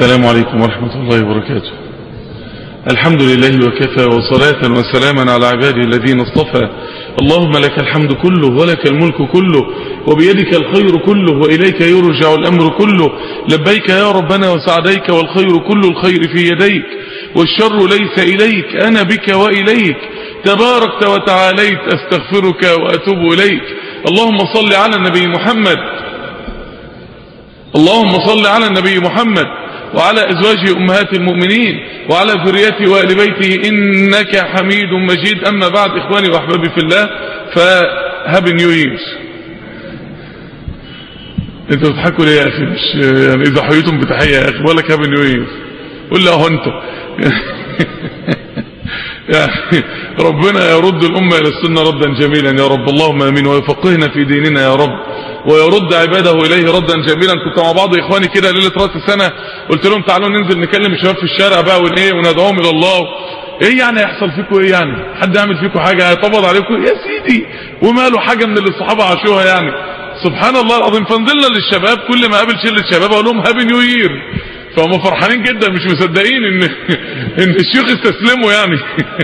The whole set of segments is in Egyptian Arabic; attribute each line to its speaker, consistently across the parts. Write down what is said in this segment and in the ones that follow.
Speaker 1: السلام عليكم ورحمة الله وبركاته الحمد لله وكفى وصلاة وسلاما على عباده الذين اصطفى اللهم لك الحمد كله ولك الملك كله وبيدك الخير كله وإليك يرجع الأمر كله لبيك يا ربنا وسعديك والخير كل الخير في يديك والشر ليس إليك أنا بك وإليك تباركت وتعاليت أستغفرك وأتوب إليك اللهم صل على النبي محمد اللهم صل على النبي محمد وعلى أزواجه أمهات المؤمنين وعلى ذريته وآل بيته إنك حميد مجيد أما بعد إخواني وأحبابي في الله فهاب نيو ييرز انتوا بتضحكوا ليه يا أخي مش يعني إذا حييتم بتحية يا أخي ولا هاب نيو ييرز قول لي أهو أنت يعني ربنا يرد الأمة إلى السنة ردا جميلا يا رب اللهم أمين ويفقهنا في ديننا يا رب ويرد عباده إليه ردا جميلا كنت مع بعض إخواني كده ليلة رأس السنة قلت لهم تعالوا ننزل نكلم الشباب في الشارع بقى ونإيه وندعوهم إلى الله ايه يعني هيحصل فيكم ايه يعني حد يعمل فيكم حاجة هيطبض عليكم يا سيدي وماله حاجة من اللي الصحابة عاشوها يعني سبحان الله العظيم فنزلنا للشباب كل ما قابل شلة شباب اقول لهم هابي نيو يير فهم فرحانين جدا مش مصدقين ان ان الشيوخ استسلموا يعني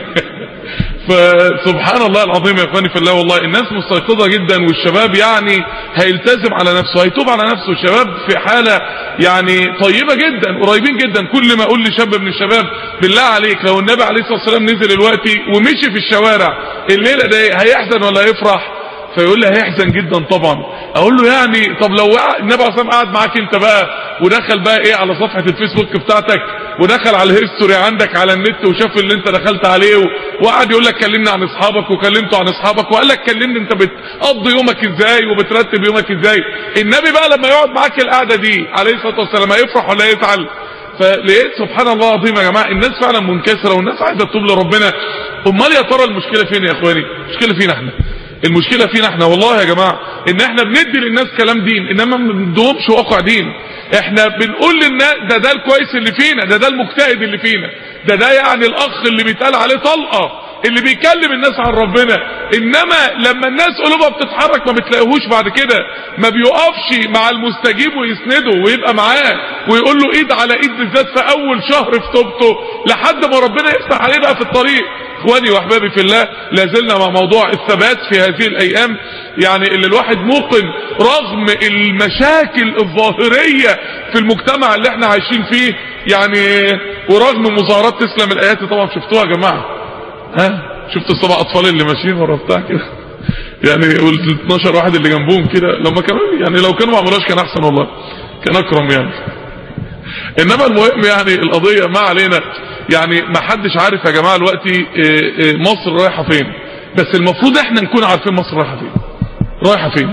Speaker 1: فسبحان الله العظيم يا اخواني في الله والله الناس مستيقظه جدا والشباب يعني هيلتزم على نفسه هيتوب على نفسه الشباب في حاله يعني طيبه جدا قريبين جدا كل ما اقول لشاب من الشباب بالله عليك لو النبي عليه الصلاه والسلام نزل دلوقتي ومشي في الشوارع الليله ده هيحزن ولا هيفرح فيقول لي هيحزن جدا طبعا اقول له يعني طب لو النبي عليه الصلاه قعد معاك انت بقى ودخل بقى ايه على صفحه الفيسبوك بتاعتك ودخل على الهيستوري عندك على النت وشاف اللي انت دخلت عليه وقعد يقول لك كلمني عن اصحابك وكلمته عن اصحابك وقال لك كلمني انت بتقضي يومك ازاي وبترتب يومك ازاي النبي بقى لما يقعد معاك القعده دي عليه الصلاه والسلام هيفرح ولا يزعل فلقيت سبحان الله العظيم يا جماعه الناس فعلا منكسره والناس عايزه تتوب لربنا امال يا ترى المشكله فين يا اخواني المشكله فينا احنا المشكلة فينا احنا والله يا جماعة ان احنا بندي للناس كلام دين انما ما بندهمش واقع دين احنا بنقول للناس ده ده الكويس اللي فينا ده ده المجتهد اللي فينا ده ده يعني الاخ اللي بيتقال عليه طلقة اللي بيكلم الناس عن ربنا انما لما الناس قلوبها بتتحرك ما بتلاقيهوش بعد كده ما بيقفش مع المستجيب ويسنده ويبقى معاه ويقول له ايد على ايد بالذات في اول شهر في توبته لحد ما ربنا يفتح عليه بقى في الطريق اخواني واحبابي في الله لازلنا مع موضوع الثبات في هذه الايام يعني اللي الواحد موقن رغم المشاكل الظاهرية في المجتمع اللي احنا عايشين فيه يعني ورغم مظاهرات تسلم الايات طبعا شفتوها يا جماعة ها شفت السبع اطفال اللي ماشيين ورا بتاع كده يعني وال 12 واحد اللي جنبهم كده لما كانوا يعني لو كانوا ما عملوش كان احسن والله كان اكرم يعني انما المهم يعني القضية ما علينا يعني ما حدش عارف يا جماعة دلوقتي مصر رايحة فين بس المفروض احنا نكون عارفين مصر رايحة فين رايحة فين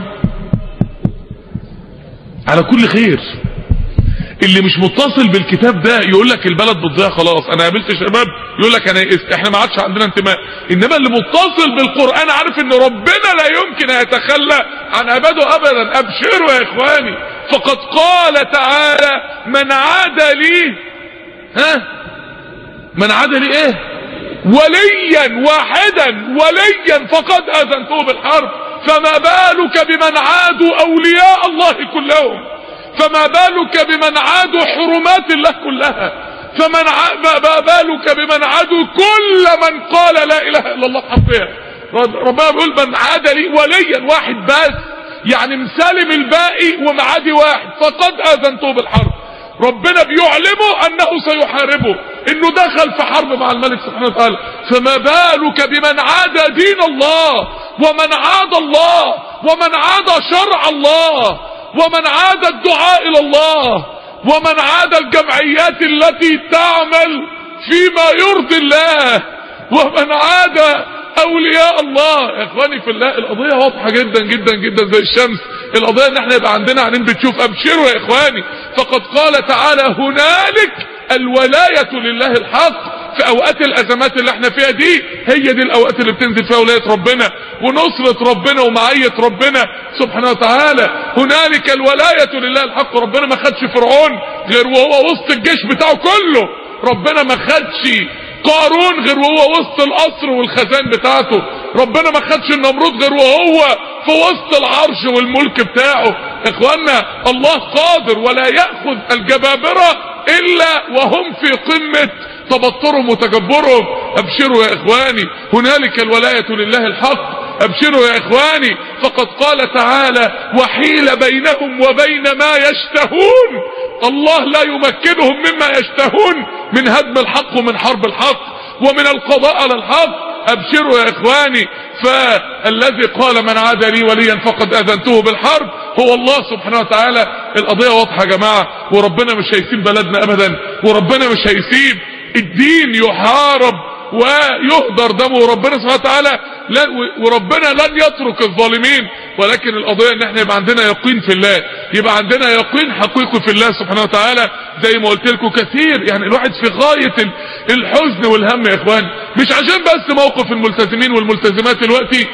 Speaker 1: على كل خير اللي مش متصل بالكتاب ده يقول لك البلد بتضيع خلاص انا قابلت شباب يقول لك انا احنا ما عادش عندنا انتماء انما اللي متصل بالقران عارف ان ربنا لا يمكن ان يتخلى عن عباده ابدا ابشروا يا اخواني فقد قال تعالى من عاد لي ها من عاد لي ايه وليا واحدا وليا فقد اذنته بالحرب فما بالك بمن عادوا اولياء الله كلهم فما بالك بمن عادوا حرمات الله كلها فمن ع... ما بالك بمن عادوا كل من قال لا اله الا الله حقها ربنا بيقول من عاد لي وليا واحد بس يعني مسالم الباقي ومعادي واحد فقد اذنته بالحرب ربنا بيعلمه انه سيحاربه انه دخل في حرب مع الملك سبحانه وتعالى فما بالك بمن عاد دين الله ومن عاد الله ومن عاد شرع الله ومن عاد الدعاء الى الله ومن عاد الجمعيات التي تعمل فيما يرضي الله ومن عاد اولياء الله يا اخواني في الله القضية واضحة جدا جدا جدا زي الشمس القضية ان احنا يبقى عندنا عينين بتشوف ابشروا يا اخواني فقد قال تعالى هنالك الولاية لله الحق في اوقات الازمات اللي احنا فيها دي هي دي الاوقات اللي بتنزل فيها ولاية ربنا ونصرة ربنا ومعية ربنا سبحانه وتعالى هنالك الولاية لله الحق ربنا ما خدش فرعون غير وهو وسط الجيش بتاعه كله ربنا ما خدش قارون غير وهو وسط القصر والخزان بتاعته ربنا ما خدش النمرود غير وهو في وسط العرش والملك بتاعه اخوانا الله قادر ولا يأخذ الجبابرة الا وهم في قمة تبطرهم وتجبرهم ابشروا يا اخواني هنالك الولاية لله الحق ابشروا يا اخواني فقد قال تعالى وحيل بينهم وبين ما يشتهون الله لا يمكنهم مما يشتهون من هدم الحق ومن حرب الحق ومن القضاء على الحق ابشروا يا اخواني فالذي قال من عاد لي وليا فقد اذنته بالحرب هو الله سبحانه وتعالى القضية واضحة يا جماعة وربنا مش هيسيب بلدنا ابدا وربنا مش هيسيب الدين يحارب ويهدر دمه وربنا سبحانه وتعالى لا وربنا لن يترك الظالمين ولكن القضية ان احنا يبقى عندنا يقين في الله يبقى عندنا يقين حقيقي في الله سبحانه وتعالى زي ما قلت لكم كثير يعني الواحد في غاية الحزن والهم يا اخوان مش عشان بس موقف الملتزمين والملتزمات دلوقتي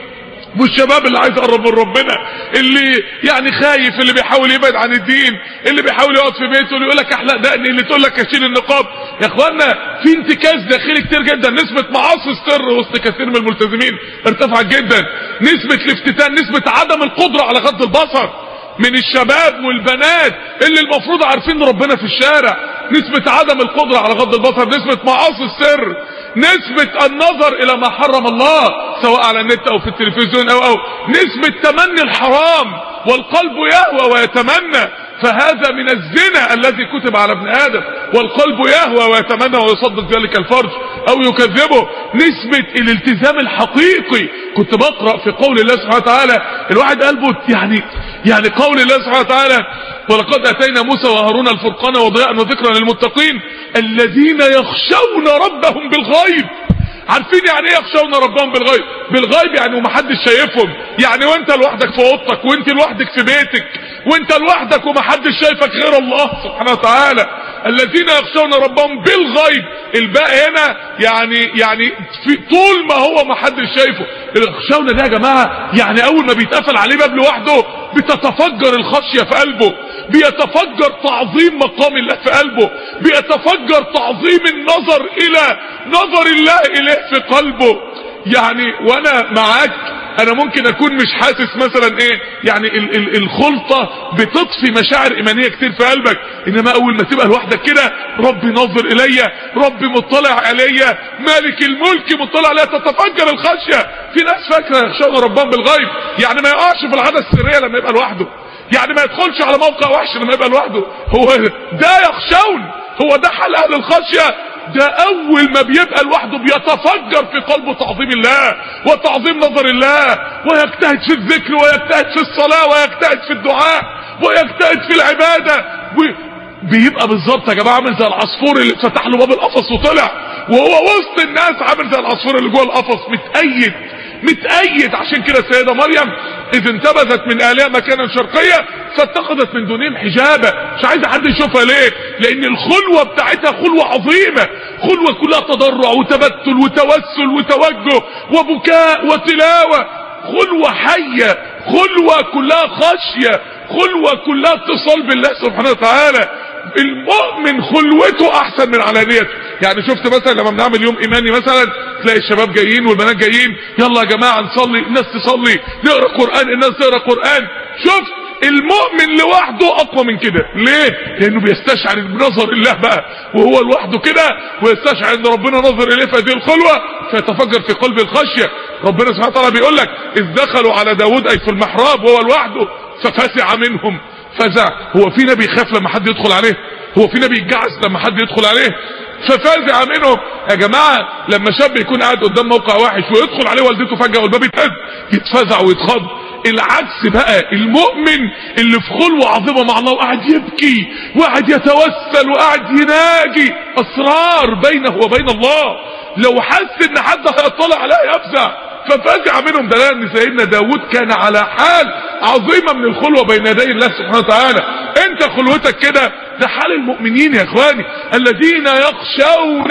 Speaker 1: والشباب اللي عايز يقرب من ربنا اللي يعني خايف اللي بيحاول يبعد عن الدين اللي بيحاول يقعد في بيته اللي يقول لك احلق دقني اللي تقول لك اشيل النقاب يا اخوانا في انتكاس داخلي كتير جدا نسبة معاصي السر وسط كثير من الملتزمين ارتفعت جدا نسبة الافتتان نسبة عدم القدرة على غض البصر من الشباب والبنات اللي المفروض عارفين ربنا في الشارع نسبة عدم القدرة على غض البصر نسبة معاصي السر نسبة النظر الى ما حرم الله سواء على النت او في التلفزيون او او نسبة تمني الحرام والقلب يهوى ويتمنى فهذا من الزنا الذي كتب على ابن ادم والقلب يهوى ويتمنى ويصدق ذلك الفرج او يكذبه نسبة الالتزام الحقيقي كنت بقرأ في قول الله سبحانه وتعالى الواحد قلبه يعني يعني قول الله سبحانه وتعالى ولقد اتينا موسى وهارون الفرقان وضياء وذكرا للمتقين الذين يخشون ربهم بالغيب عارفين يعني ايه يخشون ربهم بالغيب بالغيب يعني ومحدش شايفهم يعني وانت لوحدك في اوضتك وانت لوحدك في بيتك وانت لوحدك ومحدش شايفك غير الله سبحانه وتعالى الذين يخشون ربهم بالغيب الباقي هنا يعني يعني في طول ما هو محدش شايفه يخشون ده يا جماعه يعني اول ما بيتقفل عليه باب لوحده بتتفجر الخشيه في قلبه بيتفجر تعظيم مقام الله في قلبه بيتفجر تعظيم النظر الى نظر الله اليه في قلبه يعني وانا معاك انا ممكن اكون مش حاسس مثلا ايه يعني ال ال الخلطة بتطفي مشاعر ايمانية كتير في قلبك انما اول ما تبقى لوحدك كده ربي ناظر الي ربي مطلع عليا مالك الملك مطلع عليا تتفجر الخشية في ناس فاكرة يخشون ربهم بالغيب يعني ما يقعش في العادة السرية لما يبقى لوحده يعني ما يدخلش على موقع وحش لما يبقى لوحده هو ده يخشون هو ده حل اهل الخشية ده اول ما بيبقى لوحده بيتفجر في قلبه تعظيم الله وتعظيم نظر الله ويجتهد في الذكر ويجتهد في الصلاة ويجتهد في الدعاء ويجتهد في العبادة بيبقى بالظبط يا جماعه عامل زي العصفور اللي فتح له باب القفص وطلع وهو وسط الناس عامل زي العصفور اللي جوه القفص متأيد متأيد عشان كده السيدة مريم اذ انتبذت من آلهة مكانا شرقية فاتخذت من دونهم حجابا مش عايزة حد يشوفها ليه لان الخلوة بتاعتها خلوة عظيمة خلوة كلها تضرع وتبتل وتوسل وتوجه وبكاء وتلاوة خلوة حية خلوة كلها خشية خلوة كلها اتصال بالله سبحانه وتعالى المؤمن خلوته احسن من علانيته يعني شفت مثلا لما بنعمل يوم ايماني مثلا تلاقي الشباب جايين والبنات جايين يلا يا جماعه نصلي الناس تصلي نقرا قران الناس تقرا قران شفت المؤمن لوحده اقوى من كده ليه لانه بيستشعر بنظر الله بقى وهو لوحده كده ويستشعر ان ربنا نظر اليه في هذه الخلوه فيتفجر في قلب الخشيه ربنا سبحانه وتعالى بيقول لك اذ دخلوا على داود اي في المحراب وهو لوحده ففزع منهم فزع هو في نبي يخاف لما حد يدخل عليه هو في نبي يتجعس لما حد يدخل عليه ففزع منهم يا جماعة لما شاب يكون قاعد قدام موقع وحش ويدخل عليه والدته فجأة والباب يتهز يتفزع ويتخض العكس بقى المؤمن اللي في خلوة عظيمة مع الله وقاعد يبكي وقاعد يتوسل وقاعد يناجي اسرار بينه وبين الله لو حس ان حد هيطلع عليه يفزع ففزع منهم دلالة ان سيدنا داود كان على حال عظيمة من الخلوة بين يدي الله سبحانه وتعالى انت خلوتك كده ده حال المؤمنين يا اخواني الذين يخشون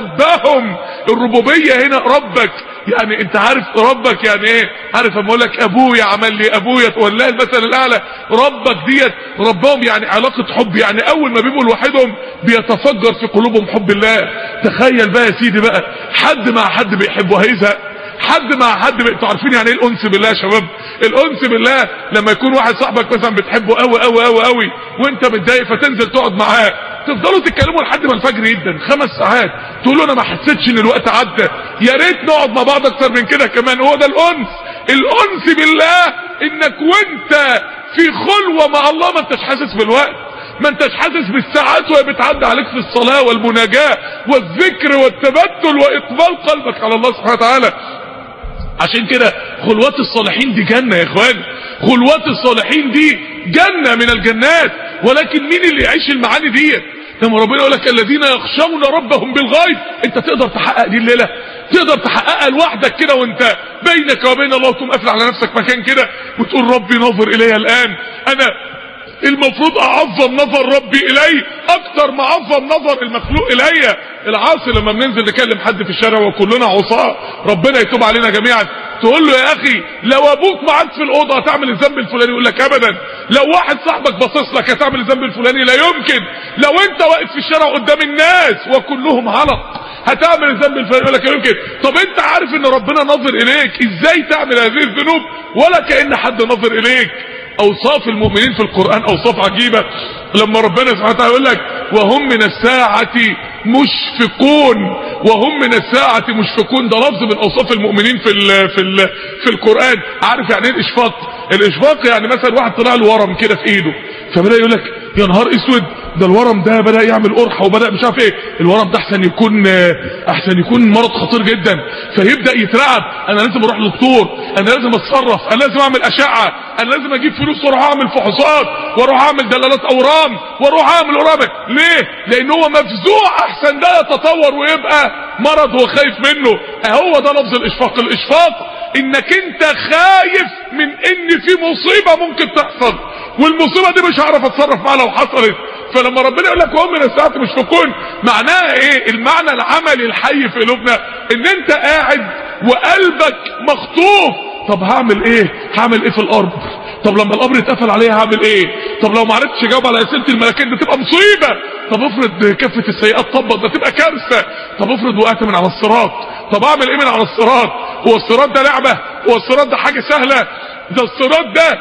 Speaker 1: ربهم الربوبية هنا ربك يعني انت عارف ربك يعني ايه عارف اما اقول لك ابويا عمل لي ابويا والله المثل الاعلى ربك ديت ربهم يعني علاقة حب يعني اول ما بيبقوا لوحدهم بيتفجر في قلوبهم حب الله تخيل بقى يا سيدي بقى حد مع حد بيحبه هيزهق حد مع حد انتوا عارفين يعني ايه الانس بالله يا شباب الانس بالله لما يكون واحد صاحبك مثلا بتحبه قوي قوي قوي قوي وانت متضايق فتنزل تقعد معاه تفضلوا تتكلموا لحد ما الفجر يدن خمس ساعات تقولوا انا ما حسيتش ان الوقت عدى يا ريت نقعد مع بعض اكتر من كده كمان هو ده الانس الانس بالله انك وانت في خلوه مع الله ما انتش حاسس بالوقت ما انتش حاسس بالساعات وهي بتعدي عليك في الصلاه والمناجاه والذكر والتبتل واقبال قلبك على الله سبحانه وتعالى عشان كده خلوات الصالحين دي جنة يا اخوان خلوات الصالحين دي جنة من الجنات ولكن مين اللي يعيش المعاني ديت لما ربنا يقول لك الذين يخشون ربهم بالغيب انت تقدر تحقق دي الليله تقدر تحققها لوحدك كده وانت بينك وبين الله تقوم قافل على نفسك مكان كده وتقول ربي نظر الي الان انا المفروض اعظم نظر ربي الي اكتر ما اعظم نظر المخلوق الي العاصي لما بننزل نكلم حد في الشارع وكلنا عصاه ربنا يتوب علينا جميعا تقول له يا اخي لو ابوك معاك في الاوضه هتعمل الذنب الفلاني يقول لك ابدا لو واحد صاحبك باصص لك هتعمل الذنب الفلاني لا يمكن لو انت واقف في الشارع قدام الناس وكلهم علق هتعمل الذنب الفلاني يقول لك لا يمكن طب انت عارف ان ربنا ناظر اليك ازاي تعمل هذه الذنوب ولا كان حد ناظر اليك اوصاف المؤمنين في القرآن اوصاف عجيبة لما ربنا سبحانه وتعالى يقول لك وهم من الساعة مشفقون وهم من الساعة مشفقون ده لفظ من اوصاف المؤمنين في ال في ال في القرآن عارف يعني ايه الاشفاق الاشفاق يعني مثلا واحد طلع له ورم كده في ايده فبدا يقول لك يا نهار اسود ده الورم ده بدا يعمل قرحه وبدا مش عارف ايه الورم ده احسن يكون احسن يكون مرض خطير جدا فيبدا يترعب انا لازم اروح للدكتور انا لازم اتصرف انا لازم اعمل اشعه انا لازم اجيب فلوس واروح اعمل فحوصات واروح اعمل دلالات اورام واروح اعمل اورام ليه لان هو مفزوع احسن ده يتطور ويبقى مرض هو خايف منه هو ده لفظ الاشفاق الاشفاق انك انت خايف من ان في مصيبه ممكن تحصل والمصيبه دي مش هعرف اتصرف معاها لو حصلت فلما ربنا يقول لك وهم من الساعه مشفقون معناها ايه المعنى العملي الحي في قلوبنا ان انت قاعد وقلبك مخطوف طب هعمل ايه هعمل ايه في الارض طب لما القبر اتقفل عليها هعمل ايه طب لو ما عرفتش اجاوب على اسئله الملكين دي تبقى مصيبه طب افرض كفه السيئات طبط ده تبقى كارثه طب افرض وقعت من على الصراط طب اعمل ايه من على الصراط هو الصراط ده لعبه هو الصراط ده حاجه سهله ده الصراط ده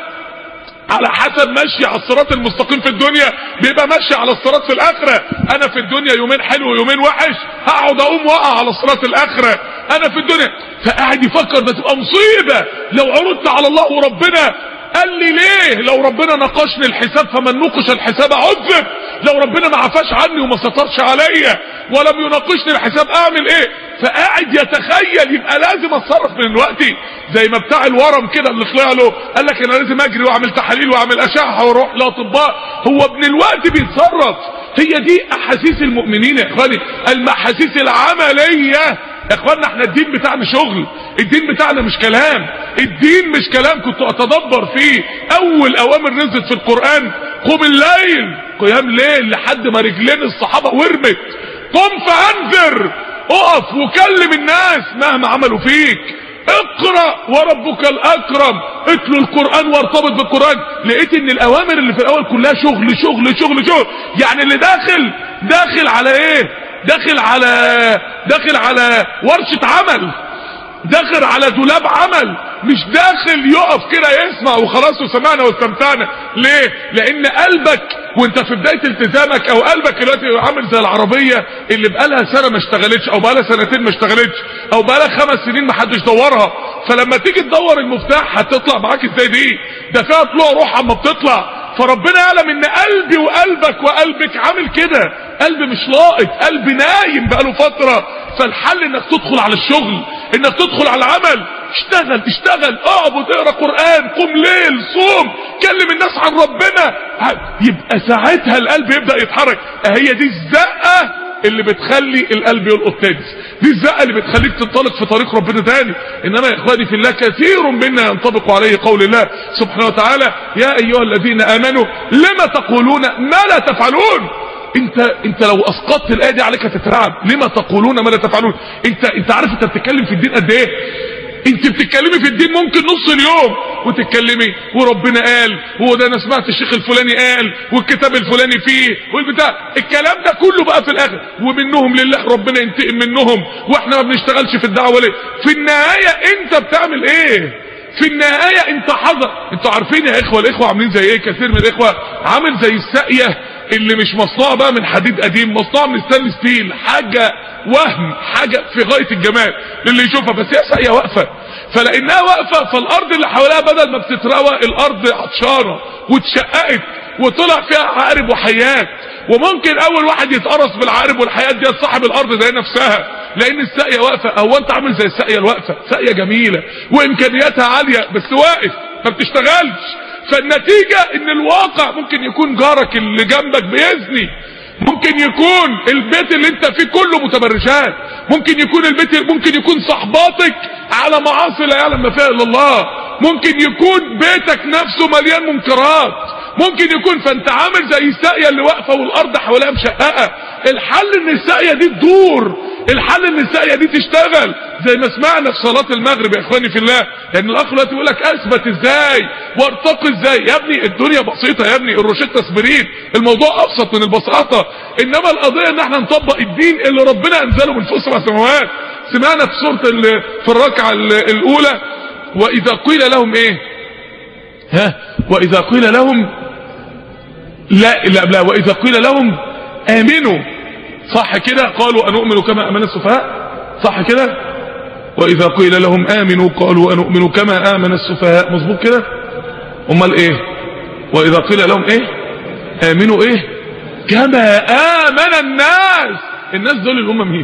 Speaker 1: على حسب ماشي على الصراط المستقيم في الدنيا بيبقى ماشي على الصراط في الاخره انا في الدنيا يومين حلو ويومين وحش هقعد اقوم واقع على صراط الاخره انا في الدنيا فقاعد يفكر ده تبقى مصيبه لو عرضت على الله وربنا قال لي ليه لو ربنا ناقشني الحساب فمن نوقش الحساب عذب لو ربنا ما عفاش عني وما سترش عليا ولم يناقشني الحساب اعمل ايه فقاعد يتخيل يبقى لازم اتصرف من دلوقتي زي ما بتاع الورم كده اللي طلع له قال لك انا لازم اجري واعمل تحاليل واعمل اشعه واروح لاطباء هو ابن الوقت بيتصرف هي دي احاسيس المؤمنين يا اخواني المحاسيس العمليه يا اخوانا احنا الدين بتاعنا شغل الدين بتاعنا مش كلام الدين مش كلام كنت اتدبر فيه اول اوامر نزلت في القرآن قم الليل قيام ليل لحد ما رجلين الصحابة ورمت قم فانذر اقف وكلم الناس مهما عملوا فيك اقرأ وربك الاكرم اتلو القرآن وارتبط بالقرآن لقيت ان الاوامر اللي في الاول كلها شغل شغل شغل شغل يعني اللي داخل داخل على ايه داخل على داخل على ورشة عمل داخل على دولاب عمل مش داخل يقف كده يسمع وخلاص وسمعنا واستمتعنا ليه لان قلبك وانت في بداية التزامك او قلبك دلوقتي عامل زي العربية اللي بقالها سنة ما اشتغلتش او بقالها سنتين ما اشتغلتش او بقالها خمس سنين ما حدش دورها فلما تيجي تدور المفتاح هتطلع معاك ازاي دي ده فيها طلوع روح اما بتطلع فربنا يعلم ان قلبي وقلبك وقلبك عامل كده قلب مش لاقط قلب نايم بقاله فترة فالحل انك تدخل على الشغل انك تدخل على العمل اشتغل اشتغل اعبد اقرا قرآن قم ليل صوم كلم الناس عن ربنا يبقى ساعتها القلب يبدأ يتحرك هي دي الزقة اللي بتخلي القلب يلقط تاني دي الزقه اللي بتخليك تنطلق في طريق ربنا تاني انما يا اخواني في الله كثير منا ينطبق عليه قول الله سبحانه وتعالى يا ايها الذين امنوا لما تقولون ما لا تفعلون انت انت لو اسقطت الايه دي عليك هتترعب لما تقولون ما لا تفعلون انت انت عارف انت بتتكلم في الدين قد ايه انت بتتكلمي في الدين ممكن نص اليوم وتتكلمي وربنا قال هو ده انا سمعت الشيخ الفلاني قال والكتاب الفلاني فيه والبتاع الكلام ده كله بقى في الاخر ومنهم لله ربنا ينتقم منهم واحنا ما بنشتغلش في الدعوه ليه في النهايه انت بتعمل ايه في النهايه انت حذر انتوا عارفين يا اخوه الاخوه عاملين زي ايه كثير من الاخوه عامل زي الساقيه اللي مش مصنوع بقى من حديد قديم مصنوع من ستانلس ستيل حاجة وهم حاجة في غاية الجمال للي يشوفها بس هي ساقية واقفة فلانها واقفة فالارض اللي حواليها بدل ما بتتروى الارض عطشانة واتشققت وطلع فيها عقارب وحيات وممكن اول واحد يتقرص بالعقارب والحيات دي صاحب الارض زي نفسها لان الساقية واقفة هو انت عامل زي الساقية الواقفة ساقية جميلة وامكانياتها عالية بس واقف ما بتشتغلش فالنتيجة ان الواقع ممكن يكون جارك اللي جنبك بيزني ممكن يكون البيت اللي انت فيه كله متبرجات ممكن يكون البيت ممكن يكون صحباتك على معاصي لا يعلم ما فيها الا الله ممكن يكون بيتك نفسه مليان منكرات ممكن يكون فانت عامل زي الساقية اللي واقفة والارض حواليها مشققة الحل ان الساقية دي تدور الحل ان الساقية دي تشتغل زي ما سمعنا في صلاة المغرب يا اخواني في الله لان الاخ دلوقتي يقول لك اثبت ازاي وارتقي ازاي يا ابني الدنيا بسيطة يا ابني الروشتة اسبرين الموضوع ابسط من البساطة انما القضية ان احنا نطبق الدين اللي ربنا انزله من فوق سبع سماوات سمعنا في سورة ال- في الركعة ال- الاولى واذا قيل لهم ايه ها واذا قيل لهم لا لا لا واذا قيل لهم امنوا صح كده قالوا انؤمن كما امن السفهاء صح كده واذا قيل لهم امنوا قالوا انؤمن كما امن السفهاء مظبوط كده امال ايه واذا قيل لهم ايه امنوا ايه كما امن الناس الناس دول اللي هم مين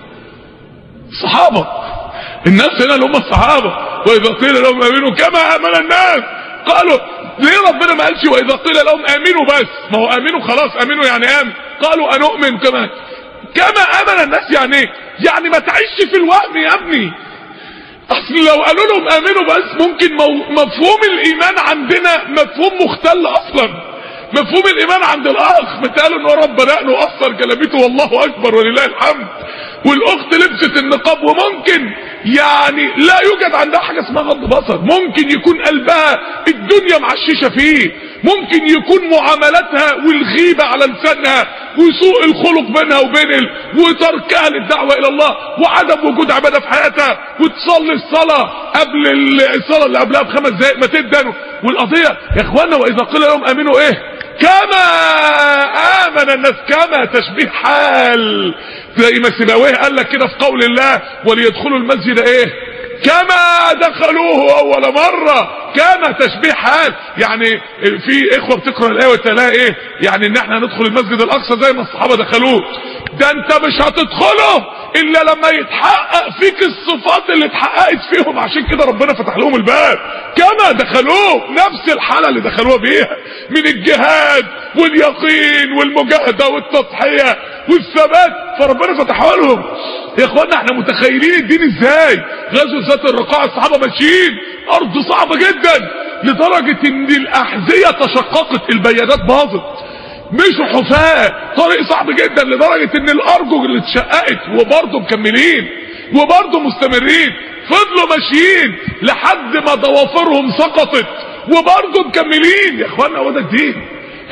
Speaker 1: الصحابه الناس هنا اللي هم الصحابه واذا قيل لهم امنوا كما امن الناس قالوا ليه ربنا ما قالش واذا قيل لهم امنوا بس ما هو امنوا خلاص امنوا يعني امن قالوا انؤمن كما كما امن الناس يعني ايه يعني ما تعيش في الوهم يا ابني اصل لو قالوا لهم امنوا بس ممكن مو مفهوم الايمان عندنا مفهوم مختل اصلا مفهوم الايمان عند الاخ مثال ان هو رب دقنه وقصر جلابيته والله اكبر ولله الحمد والاخت لبست النقاب وممكن يعني لا يوجد عندها حاجه اسمها غض بصر ممكن يكون قلبها الدنيا معششه فيه ممكن يكون معاملاتها والغيبه على لسانها وسوء الخلق بينها وبين ال... وتركها للدعوه الى الله وعدم وجود عباده في حياتها وتصلي الصلاه قبل الصلاه اللي قبلها بخمس دقائق ما تدنوا والقضيه يا اخوانا واذا قيل لهم امنوا ايه كما امن الناس كما تشبيه حال زي ما سيبويه قال لك كده في قول الله وليدخلوا المسجد ايه كما دخلوه اول مرة كما تشبيه حال يعني في اخوة بتقرأ الايه وتلاقي ايه يعني ان احنا ندخل المسجد الاقصى زي ما الصحابة دخلوه ده انت مش هتدخله الا لما يتحقق فيك الصفات اللي اتحققت فيهم عشان كده ربنا فتح لهم الباب كما دخلوه نفس الحالة اللي دخلوها بيها من الجهاد واليقين والمجاهدة والتضحية والثبات فربنا فتحها لهم يا اخوانا احنا متخيلين الدين ازاي غزوة ذات الرقاع الصحابة ماشيين ارض صعبة جدا لدرجة ان الاحذية تشققت البيادات باظت مشوا حفاة طريق صعب جدا لدرجة ان الارجل اللي اتشققت وبرضه مكملين وبرضه مستمرين فضلوا ماشيين لحد ما ضوافرهم سقطت وبرضه مكملين يا اخوانا هو ده الدين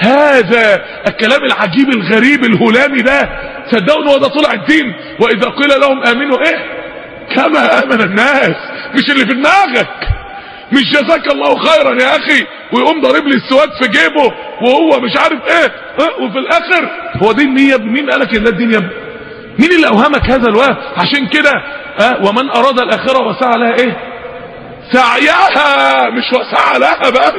Speaker 1: هذا الكلام العجيب الغريب الهلامي ده صدقوا هو ده طلع الدين واذا قيل لهم امنوا ايه كما امن الناس مش اللي في دماغك مش جزاك الله خيرا يا اخي ويقوم ضارب لي السواد في جيبه وهو مش عارف ايه اه وفي الاخر هو دين مين يا ابني مين قالك ان ده الدين يا ابني مين اللي اوهمك هذا الوهم عشان كده اه ومن اراد الاخره وسعى لها ايه سعيها مش وسعى لها بس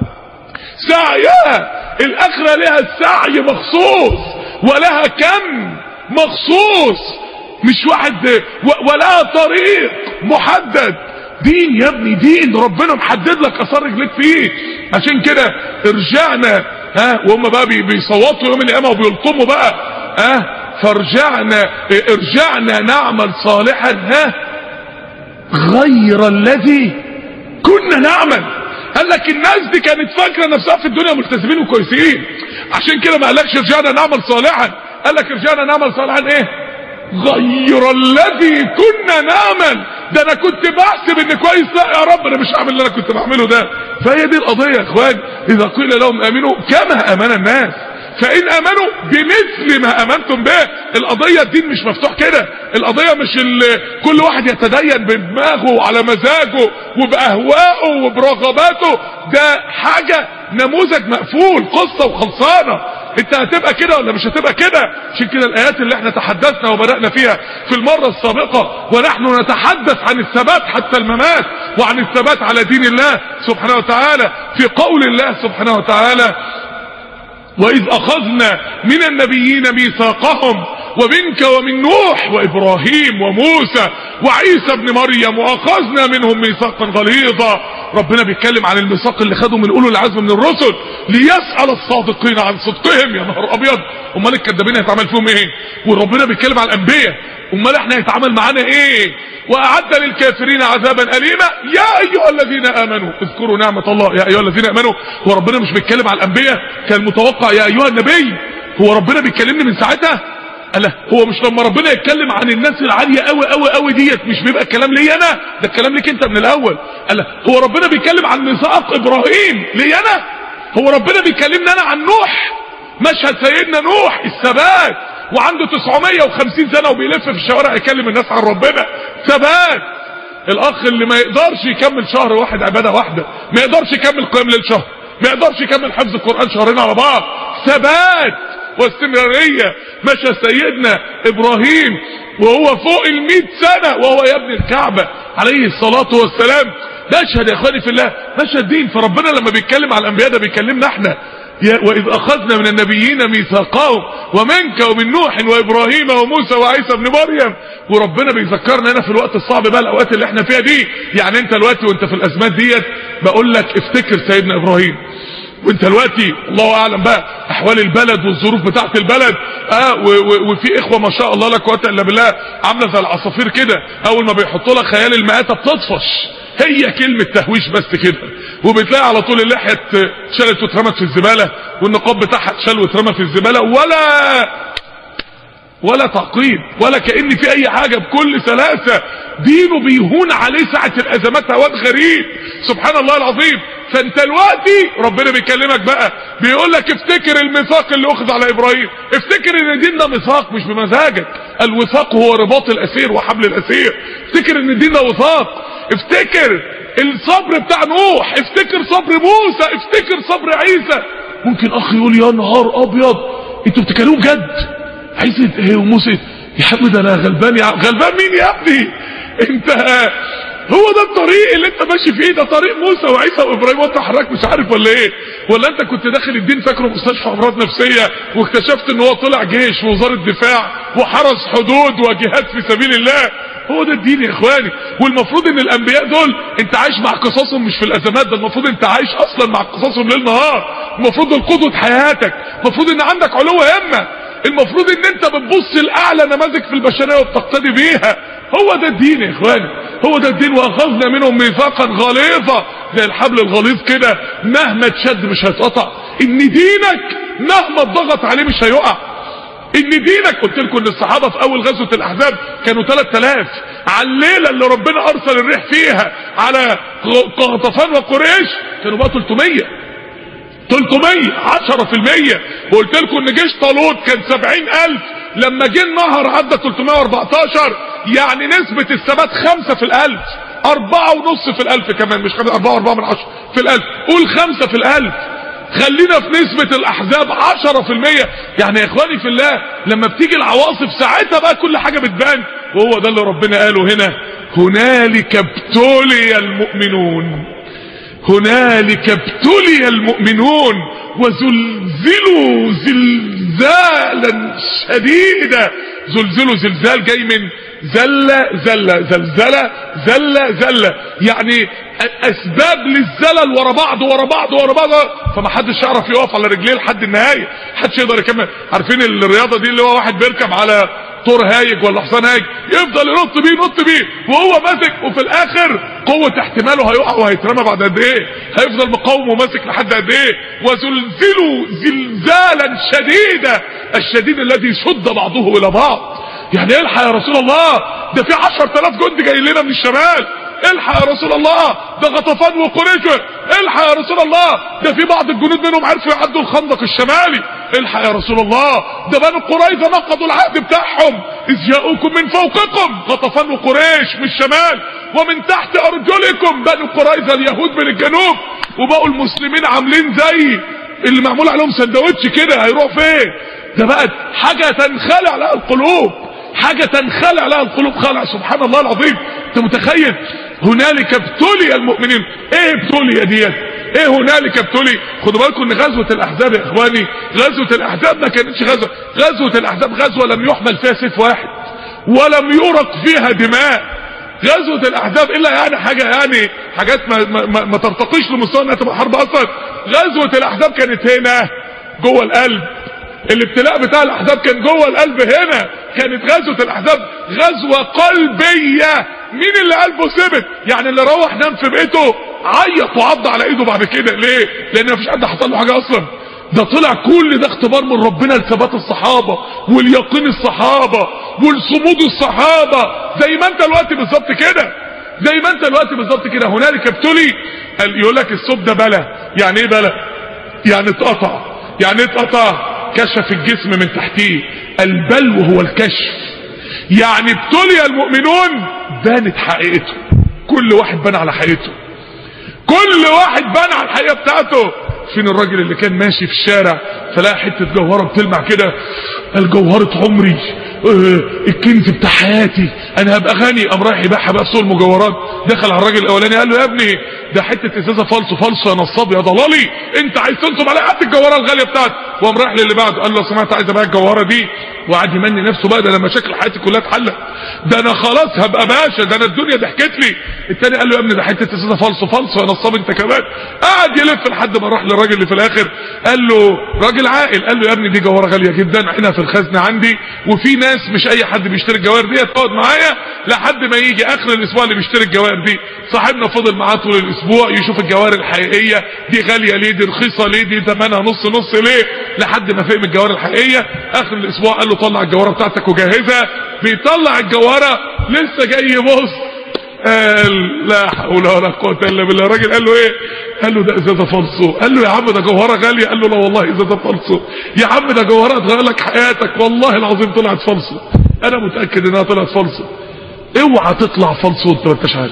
Speaker 1: سعيها الاخره لها سعي مخصوص ولها كم مخصوص مش واحد و- ولها طريق محدد دين يا ابني دين ربنا محدد لك اثار رجليك فيه عشان كده رجعنا ها وهم بقى بي- بيصوتوا يوم القيامه وبيلطموا بقى ها فرجعنا ارجعنا نعمل صالحا ها غير الذي كنا نعمل قال لك الناس دي كانت فاكره نفسها في الدنيا ملتزمين وكويسين عشان كده ما قالكش رجعنا نعمل صالحا قال لك رجعنا نعمل صالحا ايه غير الذي كنا نعمل ده انا كنت بحسب ان كويس لا يا رب انا مش هعمل اللي انا كنت بعمله ده فهي دي القضيه يا اخوان اذا قيل لهم امنوا كما امن الناس فان امنوا بمثل ما امنتم به القضيه الدين مش مفتوح كده القضيه مش ال- كل واحد يتدين بدماغه وعلى مزاجه وباهوائه وبرغباته ده حاجه نموذج مقفول قصه وخلصانه انت هتبقى كده ولا مش هتبقى كده عشان كده الايات اللي احنا تحدثنا وبدأنا فيها في المرة السابقة ونحن نتحدث عن الثبات حتى الممات وعن الثبات على دين الله سبحانه وتعالى في قول الله سبحانه وتعالى وإذ أخذنا من النبيين ميثاقهم ومنك ومن نوح وإبراهيم وموسى وعيسى ابن مريم وأخذنا منهم ميثاقا غليظا ربنا بيتكلم عن الميثاق اللي خدوا من أولو العزم من الرسل ليسأل الصادقين عن صدقهم يا نهار أبيض أمال الكذابين هيتعمل فيهم إيه وربنا بيتكلم عن الأنبياء أمال إحنا هيتعمل معانا إيه وأعد للكافرين عذابا أليما يا أيها الذين آمنوا اذكروا نعمة الله يا أيها الذين آمنوا هو ربنا مش بيتكلم على الأنبياء كان متوقع يا أيها النبي هو ربنا بيكلمني من ساعتها ألا هو مش لما ربنا يتكلم عن الناس العالية قوي قوي قوي ديت مش بيبقى الكلام لي انا ده الكلام ليك انت من الاول ألا هو ربنا بيتكلم عن ميثاق ابراهيم لي انا هو ربنا بيكلمني انا عن نوح مشهد سيدنا نوح الثبات وعنده 950 سنة وبيلف في الشوارع يكلم الناس عن ربنا ثبات الاخ اللي ما يقدرش يكمل شهر واحد عبادة واحدة ما يقدرش يكمل قيام ليل شهر ما يقدرش يكمل حفظ القرآن شهرين على بعض ثبات واستمرارية مشى سيدنا ابراهيم وهو فوق المئة سنة وهو يبني الكعبة عليه الصلاة والسلام مشهد يا اخواني في الله مشهد دين فربنا لما بيتكلم على الانبياء ده بيكلمنا احنا وإذ أخذنا من النبيين ميثاقهم ومنك ومن نوح وإبراهيم وموسى وعيسى ابن مريم وربنا بيذكرنا هنا في الوقت الصعب بقى الأوقات اللي احنا فيها دي يعني انت دلوقتي وانت في الأزمات ديت بقول لك افتكر سيدنا إبراهيم وانت دلوقتي الله اعلم بقى احوال البلد والظروف بتاعت البلد اه وفي اخوه ما شاء الله لا قوه الا بالله عامله زي العصافير كده اول ما بيحطوا لها خيال المآتة بتطفش هي كلمة تهويش بس كده وبتلاقي على طول اللحية اتشالت واترمت في الزبالة والنقاب بتاعها اتشال واترمى في الزبالة ولا ولا تعقيد ولا كأن في اي حاجة بكل سلاسة دينه بيهون عليه ساعة الازمات هوات غريب سبحان الله العظيم فانت دلوقتي ربنا بيكلمك بقى بيقول لك افتكر الميثاق اللي اخذ على ابراهيم افتكر ان دين ده ميثاق مش بمزاجك الوثاق هو رباط الاسير وحبل الاسير افتكر ان دين ده وثاق افتكر الصبر بتاع نوح افتكر صبر موسى افتكر صبر عيسى ممكن اخ يقول يا نهار ابيض انتوا بتتكلموا بجد عيسى ايه وموسى يا عم ده انا غلبان يا غلبان مين يا ابني انت هو ده الطريق اللي انت ماشي فيه ده طريق موسى وعيسى وابراهيم وانت حضرتك مش عارف ولا ايه ولا انت كنت داخل الدين فاكره مستشفى امراض نفسيه واكتشفت ان هو طلع جيش ووزاره دفاع وحرس حدود وجهاد في سبيل الله هو ده الدين يا اخواني والمفروض ان الانبياء دول انت عايش مع قصصهم مش في الازمات ده المفروض انت عايش اصلا مع قصصهم ليل نهار المفروض دول قدوه حياتك المفروض ان عندك علو همه المفروض ان انت بتبص لاعلى نماذج في البشريه وبتقتدي بيها هو ده الدين يا اخواني هو ده الدين واخذنا منهم ميثاقا غليظا زي الحبل الغليظ كده مهما اتشد مش هيتقطع ان دينك مهما اتضغط عليه مش هيقع ان دينك قلت لكم ان الصحابه في اول غزوه الاحزاب كانوا 3000 على الليله اللي ربنا ارسل الريح فيها على قطفان وقريش كانوا بقى 300 300 10% وقلت لكم ان جيش طالوت كان 70000 لما جه النهر عدى 314 يعني نسبة الثبات خمسة في الالف اربعة ونص في الالف كمان مش خمسة اربعة واربعة من عشرة في الالف قول خمسة في الالف خلينا في نسبة الاحزاب عشرة في المية يعني يا اخواني في الله لما بتيجي العواصف ساعتها بقى كل حاجة بتبان وهو ده اللي ربنا قاله هنا هنالك ابتلي المؤمنون هنالك ابتلي المؤمنون وزلزلوا زلزالا شديدا زلزلوا زلزال جاي من زلة زلة زلزلة زلة زلة يعني اسباب للزلل ورا بعض ورا بعض ورا بعض فما حدش يعرف يقف على رجليه لحد النهايه محدش يقدر يكمل عارفين الرياضه دي اللي هو واحد بيركب على طور هايج ولا حصان هايج يفضل ينط بيه ينط بيه وهو ماسك وفي الاخر قوه احتماله هيقع وهيترمى بعد قد ايه هيفضل مقاوم وماسك لحد قد ايه وزلزلوا زلزالا شديدا الشديد الذي شد بعضه الى بعض يعني الحق يا رسول الله ده في 10000 جندي جايين لنا من الشمال الحق يا رسول الله ده غطفان وقريش الحق يا رسول الله ده في بعض الجنود منهم عرفوا يعدوا الخندق الشمالي الحق يا رسول الله ده بنو قريظه نقضوا العهد بتاعهم اذ جاءوكم من فوقكم غطفان وقريش من الشمال ومن تحت ارجلكم بنو قريظه اليهود من الجنوب وبقوا المسلمين عاملين زي اللي معمول عليهم سندوتش كده هيروح فين ده بقت حاجة تنخلع لها القلوب حاجة تنخلع لها القلوب خلع سبحان الله العظيم انت متخيل هنالك ابتلي المؤمنين ايه ابتلي ديت ايه هنالك ابتلي خدوا بالكم ان غزوة الاحزاب يا اخواني غزوة الاحزاب ما كانتش غزوة غزوة الاحزاب غزوة لم يحمل فيها سيف واحد ولم يرق فيها دماء غزوة الاحزاب الا يعني حاجة يعني حاجات ما, ما, ما, ما ترتقيش لمستوى انها تبقى حرب اصلا غزوة الاحزاب كانت هنا جوه القلب الابتلاء بتاع الاحزاب كان جوه القلب هنا كانت غزوة الاحزاب غزوة قلبية مين اللي قلبه ثبت يعني اللي روح نام في بيته عيط وعض على ايده بعد كده ليه لان مفيش حد حصل له حاجة اصلا ده طلع كل ده اختبار من ربنا لثبات الصحابة واليقين الصحابة والصمود الصحابة زي ما انت الوقت بالظبط كده زي ما انت الوقت بالظبط كده هنالك ابتلي يقول لك الصوب ده بلا يعني ايه بلا يعني اتقطع يعني ايه اتقطع كشف الجسم من تحتيه البلو هو الكشف يعني ابتلي المؤمنون بانت حقيقته كل واحد بان على حقيقته كل واحد بان على الحقيقه بتاعته فين الراجل اللي كان ماشي في الشارع فلاقي حته جوهره بتلمع كده الجوهره عمري اه الكنز بتاع حياتي انا هبقى غني قام رايح يبيعها بقى في سوق المجوهرات دخل على الراجل الاولاني قال له يا ابني ده حته ازازه فالصو فالصو يا نصاب يا ضلالي انت عايز تنصب على قد الجوهره الغاليه بتاعتي وقام رايح للي بعده قال له سمعت عايز ابيع الجوهره دي وقعد يمني نفسه بقى ده انا مشاكل حياتي كلها اتحلت ده انا خلاص هبقى باشا ده انا الدنيا ضحكت لي التاني قال له يا ابني ده حته ازازه فالصو فالصو يا نصاب انت كمان قعد يلف لحد ما راح للراجل اللي في الاخر قال له راجل عاقل قال له يا ابني دي جوهره غاليه جدا هنا في الخزنه عندي وفي ناس مش اي حد بيشتري الجواهر دي تقعد معايا لحد ما يجي اخر الاسبوع اللي بيشتري الجواهر دي صاحبنا فضل معاه طول الاسبوع يشوف الجواهر الحقيقيه دي غاليه ليه دي رخيصه ليه دي ثمنها نص نص ليه لحد ما فهم الجواهر الحقيقيه اخر الاسبوع قال له طلع الجوهره بتاعتك وجهزها بيطلع الجوهره لسه جاي يبص قال لا حول ولا قوه الا بالله الراجل قال له ايه قال له ده ازازه فالصو قال له يا عم ده جوهره غاليه قال له لا والله ازازه فالصو يا عم ده جوهره هتغير لك حياتك والله العظيم طلعت فالصو انا متاكد انها طلعت فالصو اوعى تطلع فالصو وانت ما انتش عارف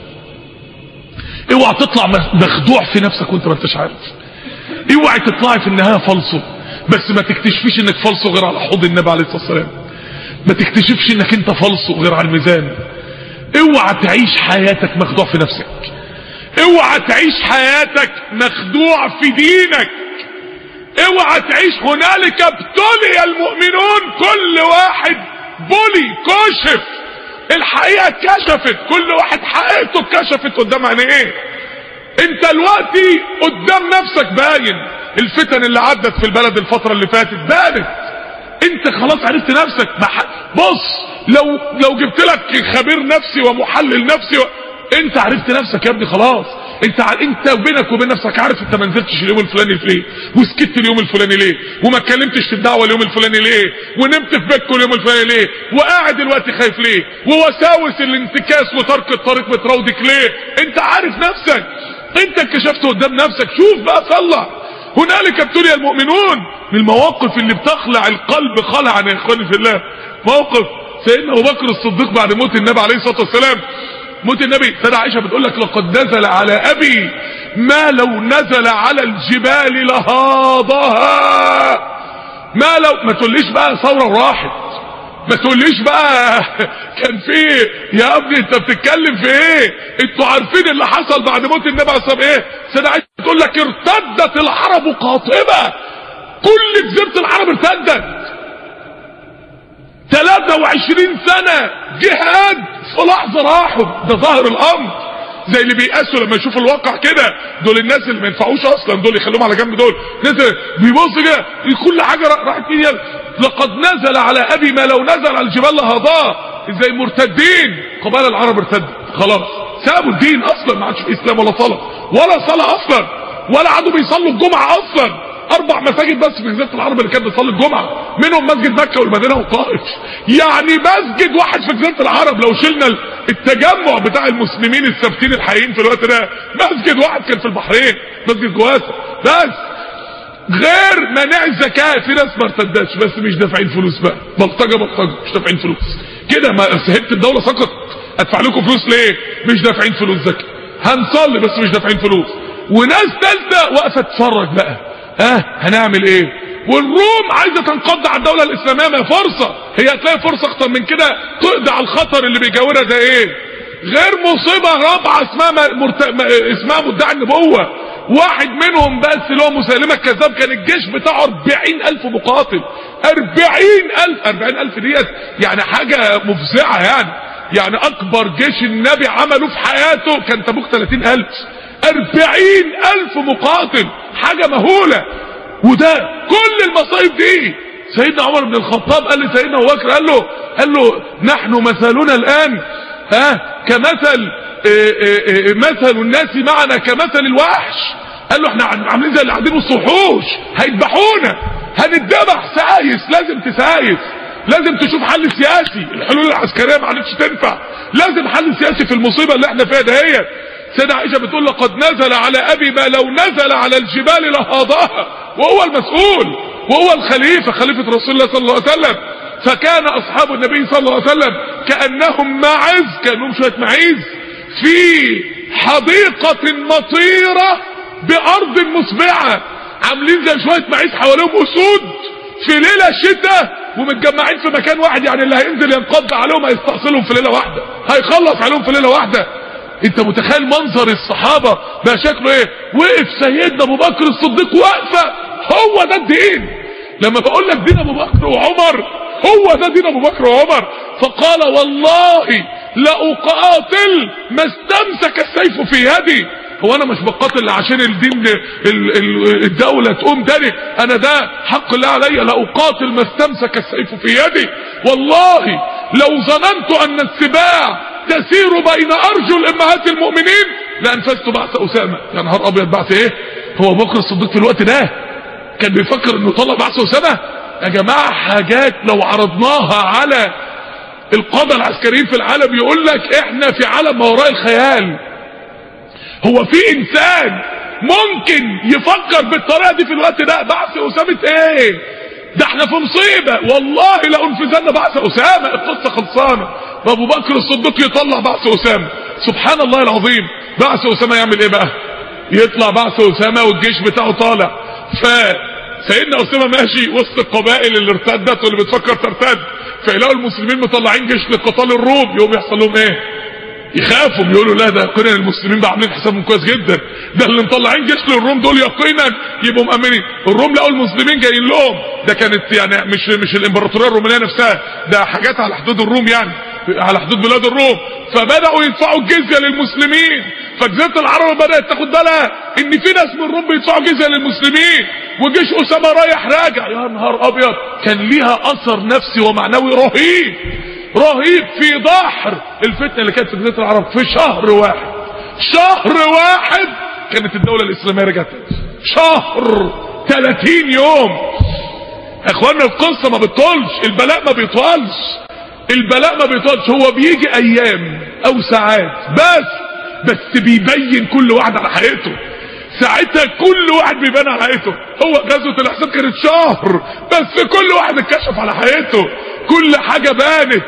Speaker 1: اوعى تطلع مخدوع في نفسك وانت ما انتش عارف اوعى تطلعي في النهايه فالصو بس ما تكتشفيش انك فالصو غير على حوض النبي عليه الصلاه والسلام ما تكتشفش انك انت فالصو غير على الميزان اوعى تعيش حياتك مخدوع في نفسك اوعى تعيش حياتك مخدوع في دينك اوعى تعيش هنالك ابتلي المؤمنون كل واحد بلي كشف الحقيقة كشفت كل واحد حقيقته اتكشفت قدام عينيه انت دلوقتي قدام نفسك باين الفتن اللي عدت في البلد الفترة اللي فاتت بانت انت خلاص عرفت نفسك بص لو لو جبت لك خبير نفسي ومحلل نفسي و... انت عرفت نفسك يا ابني خلاص انت ع... انت بينك وبين نفسك عارف انت ما نزلتش اليوم الفلاني ليه وسكت اليوم الفلاني ليه وما اتكلمتش في الدعوه اليوم الفلاني ليه ونمت في بيتكم اليوم الفلاني ليه وقاعد دلوقتي خايف ليه ووساوس الانتكاس وترك الطريق بتراودك ليه انت عارف نفسك انت انكشفت قدام نفسك شوف بقى صلح هنالك ابتلي المؤمنون من المواقف اللي بتخلع القلب خلعا يا اخواني في الله موقف سيدنا ابو بكر الصديق بعد موت النبي عليه الصلاه والسلام موت النبي سيدة عائشه بتقول لك لقد نزل على ابي ما لو نزل على الجبال لهاضها ما لو ما تقوليش بقى ثوره وراحت ما تقوليش بقى كان في يا ابني انت بتتكلم في ايه انتوا عارفين اللي حصل بعد موت النبي عليه الصلاه والسلام ايه سيدة عائشه بتقول لك ارتدت العرب قاطبه كل جزيره العرب ارتدت 23 سنة جهاد في لحظة راحوا ده ظاهر الامر زي اللي بيقاسوا لما يشوفوا الواقع كده دول الناس اللي ما ينفعوش اصلا دول يخلوهم على جنب دول ناس بيبص كده كل حاجه راحت فين لقد نزل على ابي ما لو نزل على الجبال لهضاه زي مرتدين قبائل العرب ارتدت خلاص سابوا الدين اصلا ما عادش في اسلام ولا صلاه ولا صلاه اصلا ولا عادوا بيصلوا الجمعه اصلا اربع مساجد بس في جزيره العرب اللي كانت بتصلي الجمعه منهم مسجد مكه والمدينه والطائف يعني مسجد واحد في جزيره العرب لو شلنا التجمع بتاع المسلمين الثابتين الحقيقيين في الوقت ده مسجد واحد كان في البحرين مسجد جواسه بس غير منع الزكاه في ناس ما ارتدتش بس مش دافعين فلوس بقى بلطجه بلطجه مش دافعين فلوس كده ما هبه الدوله سقط ادفع لكم فلوس ليه مش دافعين فلوس زكاه هنصلي بس مش دافعين فلوس وناس ثالثه واقفه تتفرج بقى اه هنعمل ايه والروم عايزه تنقض على الدوله الاسلاميه ما هي فرصه هي هتلاقي فرصه اكتر من كده تقضي على الخطر اللي بيجاورها ده ايه غير مصيبه رابعه اسمها مرت... اسمها مدعي النبوه واحد منهم بس اللي هو مسيلمه الكذاب كان الجيش بتاعه 40000 مقاتل 40000 40000 ديت يعني حاجه مفزعه يعني يعني اكبر جيش النبي عمله في حياته كان تبوك 30000 40000 مقاتل حاجه مهوله وده كل المصايب دي سيدنا عمر بن الخطاب قال لسيدنا ابو بكر قال له قال له نحن مثلنا الان ها كمثل إيه إيه مثل الناس معنا كمثل الوحش قال له احنا عاملين زي اللي قاعدين وسط وحوش هيذبحونا هنتذبح سايس لازم تسايس لازم تشوف حل سياسي الحلول العسكريه ما عادتش تنفع لازم حل سياسي في المصيبه اللي احنا فيها دهيت سيدة عائشة بتقول لقد نزل على أبي ما لو نزل على الجبال لهاضاها وهو المسؤول وهو الخليفة خليفة رسول الله صلى الله عليه وسلم فكان أصحاب النبي صلى الله عليه وسلم كأنهم معز كأنهم شوية معيز في حديقة مطيرة بأرض مسبعة عاملين زي شوية معيز حواليهم أسود في ليلة شتاء ومتجمعين في مكان واحد يعني اللي هينزل ينقض عليهم هيستأصلهم في ليلة واحدة هيخلص عليهم في ليلة واحدة انت متخيل منظر الصحابة بقى شكله ايه وقف سيدنا ابو بكر الصديق واقفة هو ده الدين لما بقول لك دين ابو بكر وعمر هو ده دين ابو بكر وعمر فقال والله لأقاتل ما استمسك السيف في يدي هو انا مش بقاتل عشان الدين ال ال الدولة تقوم تاني انا ده حق الله عليا لأقاتل ما استمسك السيف في يدي والله لو ظننت ان السباع تسير بين ارجل امهات المؤمنين لانفذت بعث اسامه يا نهار ابيض بعث ايه هو بكر الصديق في الوقت ده كان بيفكر انه يطلع بعث اسامه يا جماعه حاجات لو عرضناها على القاده العسكريين في العالم يقول لك احنا في عالم ما وراء الخيال هو في انسان ممكن يفكر بالطريقه دي في الوقت ده بعث اسامه ايه ده احنا في مصيبه والله لانفذن بعث اسامه القصه خلصانه ابو بكر الصديق يطلع بعث اسامه سبحان الله العظيم بعث اسامه يعمل ايه بقى يطلع بعث اسامه والجيش بتاعه طالع ف سيدنا اسامه ماشي وسط القبائل اللي ارتدت واللي بتفكر ترتد فيلاقوا المسلمين مطلعين جيش لقتال الروم يقوم يحصل لهم ايه يخافوا يقولوا لا ده يقينا المسلمين بقى عاملين حسابهم كويس جدا ده اللي مطلعين جيش للروم دول يقينا يبقوا مأمنين الروم لقوا المسلمين جايين لهم ده كانت يعني مش مش الامبراطوريه الرومانيه نفسها ده حاجات على حدود الروم يعني على حدود بلاد الروم فبداوا يدفعوا الجزيه للمسلمين فجزيره العرب بدات تاخد بالها ان في ناس من الروم بيدفعوا جزيه للمسلمين وجيش اسامه رايح راجع يا نهار ابيض كان ليها اثر نفسي ومعنوي رهيب رهيب في بحر الفتنه اللي كانت في جزيره العرب في شهر واحد شهر واحد كانت الدوله الاسلاميه رجعت شهر 30 يوم اخوانا القصه ما بتطولش البلاء ما بيطولش البلاء ما بيطولش هو بيجي ايام او ساعات بس بس بيبين كل واحد على حقيقته ساعتها كل واحد بيبان على حقيقته هو غزوة الاحزاب كانت شهر بس كل واحد اتكشف على حقيقته كل حاجة بانت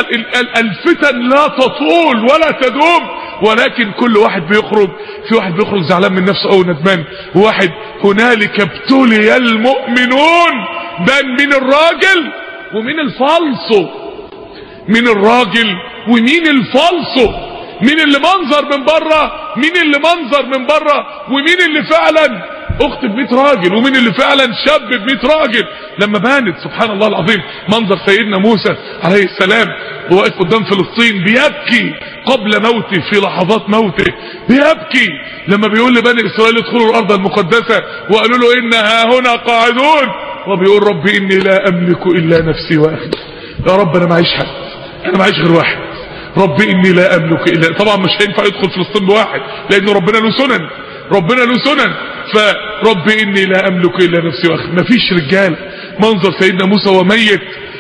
Speaker 1: الفتن لا تطول ولا تدوم ولكن كل واحد بيخرج في واحد بيخرج زعلان من نفسه او ندمان وواحد هنالك ابتلي المؤمنون بان مين الراجل ومين الفالصو مين الراجل ومين الفالصو مين اللي منظر من بره مين اللي منظر من بره ومين اللي فعلا اخت ب 100 راجل ومين اللي فعلا شاب ب 100 راجل لما بانت سبحان الله العظيم منظر سيدنا موسى عليه السلام وهو واقف قدام فلسطين بيبكي قبل موته في لحظات موته بيبكي لما بيقول لبني اسرائيل ادخلوا الارض المقدسه وقالوا له انها هنا قاعدون وبيقول ربي اني لا املك الا نفسي واخي يا رب انا معيش حد انا معيش غير واحد ربي اني لا املك الا طبعا مش هينفع يدخل فلسطين بواحد لان ربنا له سنن ربنا له سنن فربي اني لا املك الا نفسي واخي مفيش رجال منظر سيدنا موسى وميت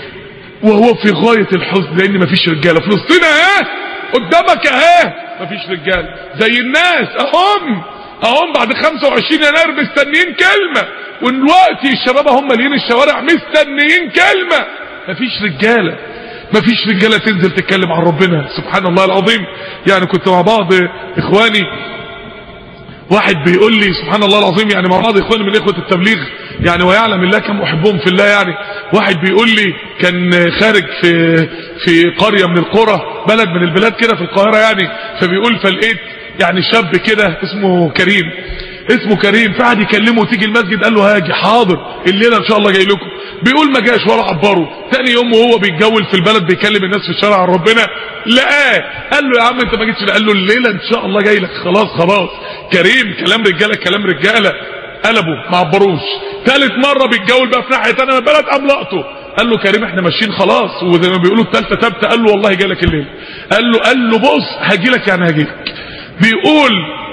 Speaker 1: وهو في غايه الحزن لان مفيش رجاله فلسطين اهي قدامك اهي مفيش رجال زي الناس اهم اهم بعد 25 يناير مستنيين كلمه ودلوقتي الشباب هم مالين الشوارع مستنيين كلمه مفيش رجاله مفيش رجاله تنزل تتكلم عن ربنا سبحان الله العظيم يعني كنت مع بعض اخواني واحد بيقول لي سبحان الله العظيم يعني مع بعض اخواني من اخوه التبليغ يعني ويعلم الله كم احبهم في الله يعني واحد بيقول لي كان خارج في في قريه من القرى بلد من البلاد كده في القاهره يعني فبيقول فلقيت يعني شاب كده اسمه كريم اسمه كريم فقعد يكلمه تيجي المسجد قال له هاجي حاضر الليله ان شاء الله جاي لكم بيقول ما جاش ولا عبره تاني يوم وهو بيتجول في البلد بيكلم الناس في الشارع عن ربنا لقاه قال له يا عم انت ما جيتش قال له الليله ان شاء الله جاي لك خلاص خلاص كريم كلام رجاله كلام رجاله قلبوا ما عبروش ثالث مره بيتجول بقى في ناحيه ثانيه من البلد قام لقطه قال له كريم احنا ماشيين خلاص وزي ما بيقولوا الثالثه ثابته قال له والله جاي لك الليل قال له قال له بص هاجي لك يعني هاجي لك بيقول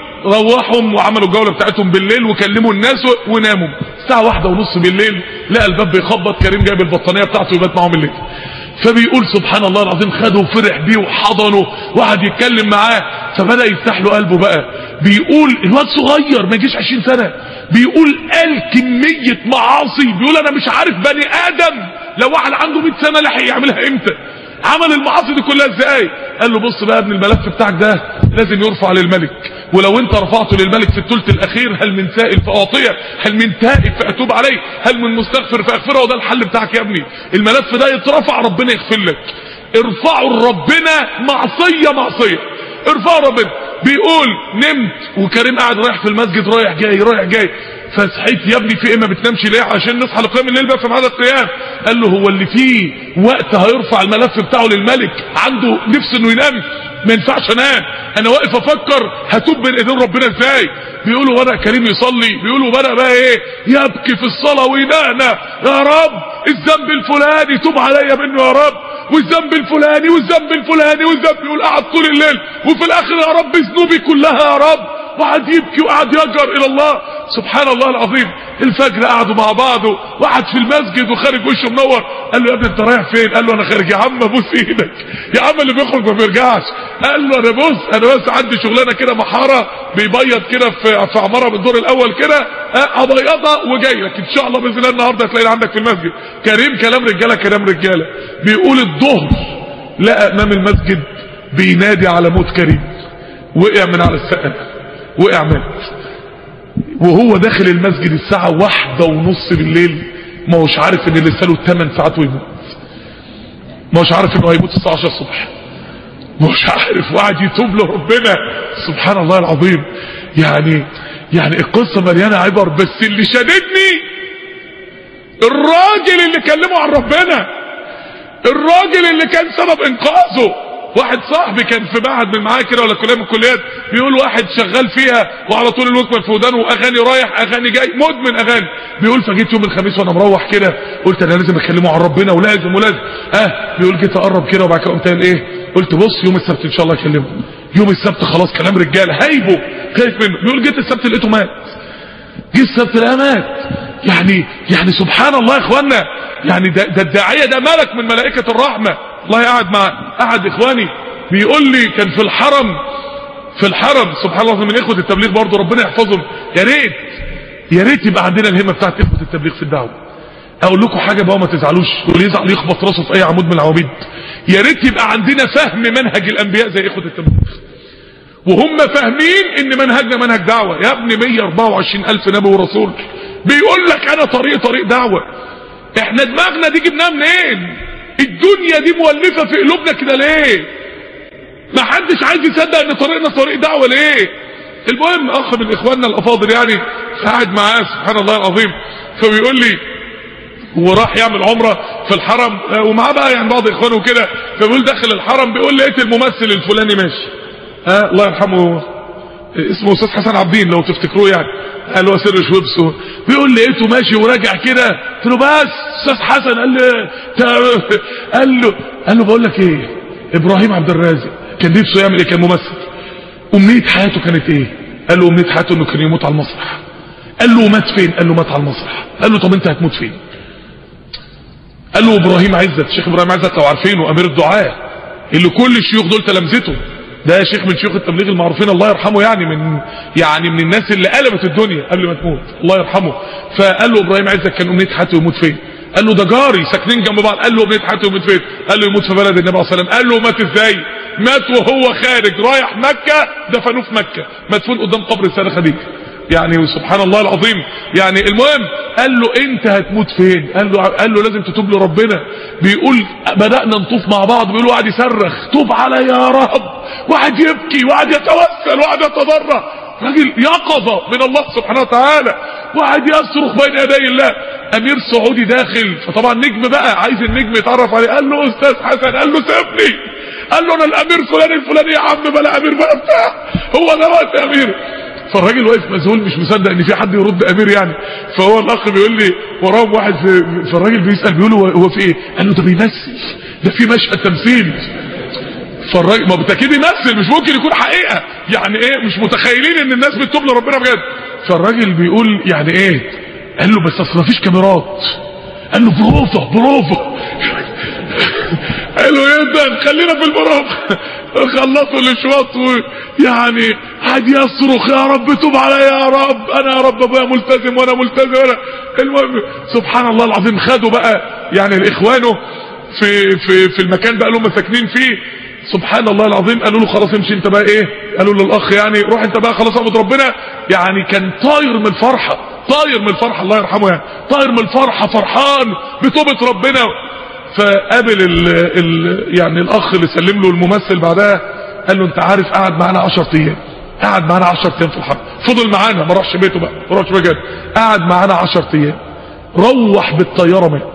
Speaker 1: روحهم وعملوا الجولة بتاعتهم بالليل وكلموا الناس وناموا الساعة واحدة ونص بالليل لقى الباب بيخبط كريم جايب البطانية بتاعته يبات معاهم الليل فبيقول سبحان الله العظيم خده وفرح بيه وحضنه وقعد يتكلم معاه فبدأ يفتح له قلبه بقى بيقول الواد صغير ما يجيش 20 سنة بيقول قال كمية معاصي بيقول انا مش عارف بني ادم لو واحد عنده 100 سنة لحق يعملها امتى عمل المعاصي دي كلها ازاي قال له بص بقى ابن الملف بتاعك ده لازم يرفع للملك ولو انت رفعته للملك في الثلث الاخير هل من سائل فاعطيه هل من تائب فاتوب عليه هل من مستغفر فاغفره وده الحل بتاعك يا ابني الملف ده يترفع ربنا يغفر لك ارفعوا لربنا معصيه معصيه ارفعوا ربنا بيقول نمت وكريم قاعد رايح في المسجد رايح جاي رايح جاي فصحيت يا ابني في ايه ما بتنامش ليه عشان نصحى لقيام الليل بقى في ميعاد القيام قال له هو اللي فيه وقت هيرفع الملف بتاعه للملك عنده نفس انه ينام ما ينفعش انام انا واقف افكر هتوب بين ايدين ربنا ازاي بيقولوا بدا كريم يصلي بيقولوا بدا بقى ايه يبكي في الصلاه وينهنا يا رب الذنب الفلاني توب عليا منه يا رب والذنب الفلاني والذنب الفلاني والذنب يقول قعد طول الليل وفي الاخر يا رب ذنوبي كلها يا رب وقعد يبكي وقعد يجر الى الله سبحان الله العظيم الفجر قعدوا مع بعض وقعد في المسجد وخارج وشه منور قال له يا ابني انت رايح فين قال له انا خارج يا عم ابوس ايدك يا عم اللي بيخرج ما بيرجعش قال له انا بص انا بس عندي شغلانه كده محاره بيبيض كده في في عماره بالدور الاول كده ابيضها وجاي لك ان شاء الله باذن الله النهارده هتلاقيني عندك في المسجد كريم كلام رجاله كلام رجاله بيقول الظهر لقى امام المسجد بينادي على موت كريم وقع من على السقف وقع مات وهو داخل المسجد الساعة واحدة ونص بالليل ما هوش عارف ان لسه له 8 ساعات ويموت ما هوش عارف انه هيموت الساعة 10 الصبح ما هوش عارف وقعد يتوب لربنا سبحان الله العظيم يعني يعني القصة مليانة عبر بس اللي شددني الراجل اللي كلمه عن ربنا الراجل اللي كان سبب انقاذه واحد صاحبي كان في معهد من معاه كده ولا كليه من الكليات بيقول واحد شغال فيها وعلى طول الوكمه في ودانه واغاني رايح اغاني جاي مدمن اغاني بيقول فجيت يوم الخميس وانا مروح كده قلت انا لازم اكلمه عن ربنا ولازم ولازم اه بيقول جيت اقرب كده وبعد كده قمت قايل ايه قلت بص يوم السبت ان شاء الله اكلمه يوم السبت خلاص كلام رجاله هايبه خايف منه بيقول جيت السبت لقيته مات جه السبت لقاه مات يعني يعني سبحان الله يا اخوانا يعني ده, ده الداعيه ده ملك من ملائكه الرحمه الله قاعد مع احد اخواني بيقول لي كان في الحرم في الحرم سبحان الله من اخوه التبليغ برضه ربنا يحفظهم يا ريت يا ريت يبقى عندنا الهمه بتاعت اخوه التبليغ في الدعوه اقول لكم حاجه بقى ما تزعلوش واللي يزعل يخبط راسه في اي عمود من العواميد يا ريت يبقى عندنا فهم منهج الانبياء زي اخوه التبليغ وهم فاهمين ان منهجنا منهج دعوه يا ابني 124 الف نبي ورسول بيقول لك انا طريق طريق دعوه احنا دماغنا دي جبناها منين الدنيا دي مولفه في قلوبنا كده ليه ما حدش عايز يصدق ان طريقنا طريق دعوه ليه المهم اخ من اخواننا الافاضل يعني قاعد معاه سبحان الله العظيم فبيقول لي هو راح يعمل عمره في الحرم ومعاه بقى يعني بعض اخوانه وكده فبيقول داخل الحرم بيقول لقيت الممثل الفلاني ماشي ها الله يرحمه اسمه استاذ حسن عبدين لو تفتكروه يعني قال له سر شويبس بيقول لقيته ماشي وراجع كده قلت له بس استاذ حسن قال له قال له قال له بقول لك ايه ابراهيم عبد الرازق كان نفسه يعمل ايه كان ممثل امنيه حياته كانت ايه قال له امنيه حياته انه كان يموت على المسرح قال له مات فين قال له مات على المسرح قال له طب انت هتموت فين قال له ابراهيم عزت الشيخ ابراهيم عزت لو عارفينه امير الدعاء اللي كل الشيوخ دول تلامذته ده شيخ من شيوخ التبليغ المعروفين الله يرحمه يعني من يعني من الناس اللي قلبت الدنيا قبل ما تموت الله يرحمه فقال له ابراهيم عزت كان امنيه حياته يموت فين قال له ده جاري ساكنين جنب بعض قال له امنيه حياته يموت فين قال له يموت في بلد النبي صلى الله عليه وسلم قال له مات ازاي مات وهو خارج رايح مكة دفنوه في مكة مدفون قدام قبر السيدة خديجة يعني سبحان الله العظيم يعني المهم قال له انت هتموت فين قال له قال له لازم تتوب لربنا بيقول بدأنا نطوف مع بعض بيقول واحد يصرخ توب علي يا رب واحد يبكي واحد يتوسل واحد يتضرع راجل يقظة من الله سبحانه وتعالى واحد يصرخ بين يدي الله امير سعودي داخل فطبعا نجم بقى عايز النجم يتعرف عليه قال له استاذ حسن قال له سيبني قال له انا الامير فلان الفلاني يا عم بلا امير بلا بتاع هو ده وقت امير فالراجل واقف مذهول مش مصدق ان في حد يرد امير يعني فهو الاخ بيقول لي وراهم واحد في فالراجل بيسال بيقول له هو في ايه قال له ده بيمثل ده في مشهد تمثيل فالراجل ما بالتاكيد يمثل مش ممكن يكون حقيقه يعني ايه مش متخيلين ان الناس بتتوب لربنا بجد فالراجل بيقول يعني ايه قال له بس اصل مفيش كاميرات قال له بروفا بروفا حلو جدا خلينا في البروفا خلصوا الاشواط يعني قعد يصرخ يا رب توب عليا يا رب انا يا رب ابويا ملتزم وانا ملتزم وانا المهم سبحان الله العظيم خدوا بقى يعني الاخوانه في في في المكان بقى اللي هم ساكنين فيه سبحان الله العظيم قالوا له خلاص امشي انت بقى ايه قالوا للاخ يعني روح انت بقى خلاص اعبد ربنا يعني كان طاير من الفرحه طاير من الفرحه الله يرحمه يعني طاير من الفرحه فرحان بتوبه ربنا فقابل ال ال يعني الاخ اللي سلم له الممثل بعدها قال له انت عارف قعد معانا 10 ايام قعد معانا 10 ايام في الحرب فضل معانا ما راحش بيته بقى ما راحش بيته قعد معانا 10 ايام روح بالطياره مات